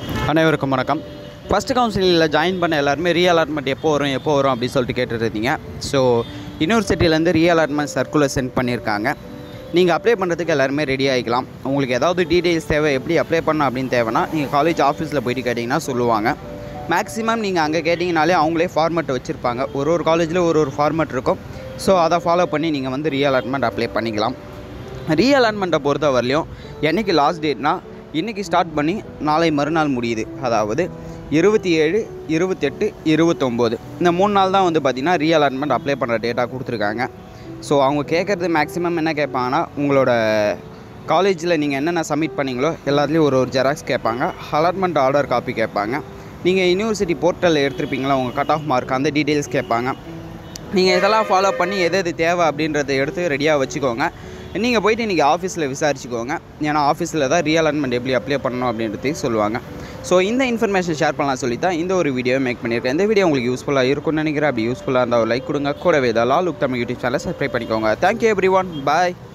அனைவருக்கும் வணக்கம் ஃபஸ்ட்டு கவுன்சிலிங்கில் ஜாயின் பண்ண எல்லாருமே ரீ அலாட்மெண்ட் எப்போ வரும் எப்போ வரும் அப்படின்னு சொல்லிட்டு கேட்டுட்டு இருந்தீங்க ஸோ யூனிவர்சிட்டியிலேருந்து ரீ அலாட்மெண்ட் சர்க்குலர் சென்ட் பண்ணியிருக்காங்க நீங்கள் அப்ளை பண்ணுறதுக்கு எல்லாருமே ரெடி ஆகிக்கலாம் உங்களுக்கு ஏதாவது டீட்டெயில்ஸ் தேவை எப்படி அப்ளை பண்ணணும் அப்படின்னு தேவைன்னா நீங்கள் காலேஜ் ஆஃபீஸில் போயிட்டு கேட்டிங்கன்னா சொல்லுவாங்க மேக்ஸிமம் நீங்கள் அங்கே கேட்டிங்கனாலே அவங்களே ஃபார்மேட் வச்சுருப்பாங்க ஒரு ஒரு காலேஜில் ஒரு ஒரு ஃபார்மேட் இருக்கும் ஸோ அதை ஃபாலோ பண்ணி நீங்கள் வந்து ரீ அலாட்மெண்ட் அப்ளை பண்ணிக்கலாம் ரீ அலாட்மெண்ட்டை பொறுத்த வரலையும் என்றைக்கு லாஸ்ட் டேட்னா இன்றைக்கி ஸ்டார்ட் பண்ணி நாளை மறுநாள் முடியுது அதாவது இருபத்தி ஏழு இருபத்தெட்டு இருபத்தொம்போது இந்த மூணு நாள் தான் வந்து பார்த்திங்கன்னா ரீ அலாட்மெண்ட் அப்ளை பண்ணுற டேட்டா கொடுத்துருக்காங்க ஸோ அவங்க கேட்குறது மேக்ஸிமம் என்ன கேட்பாங்கன்னா உங்களோட காலேஜில் நீங்கள் என்னென்ன சப்மிட் பண்ணீங்களோ எல்லாத்துலேயும் ஒரு ஒரு ஜெராக்ஸ் கேட்பாங்க அலாட்மெண்ட் ஆர்டர் காப்பி கேட்பாங்க நீங்கள் யூனிவர்சிட்டி போர்ட்டலில் எடுத்திருப்பீங்களா உங்கள் கட் ஆஃப் மார்க் அந்த டீட்டெயில்ஸ் கேட்பாங்க நீங்கள் இதெல்லாம் ஃபாலோ பண்ணி எது எது தேவை அப்படின்றத எடுத்து ரெடியாக வச்சுக்கோங்க நீங்கள் போயிட்டு இன்றைக்கி ஆஃபீஸில் விசாரிச்சுக்கோங்க ஏன்னா ஆஃபீஸில் தான் ரீஅலாட்மெண்ட் எப்படி அப்ளை பண்ணணும் அப்படின்றதையும் சொல்லுவாங்க ஸோ இந்த இன்ஃபர்மேஷன் ஷேர் பண்ணலாம் சொல்லி தான் இந்த ஒரு வீடியோ மேக் பண்ணியிருக்கேன் இந்த வீடியோ உங்களுக்கு யூஸ்ஃபுல்லாக இருக்கும்னு நினைக்கிறேன் அப்படி யூஸ்ஃபுல்லாக இருந்தால் ஒரு லைக் கொடுங்க கூடவே தான் லால் லுக் தமிழ் யூடியூப் சேனலை சப்ஸ்கிரைப் பண்ணிக்கோங்க தேங்க்யூ எவ்ரி ஒன் பாய்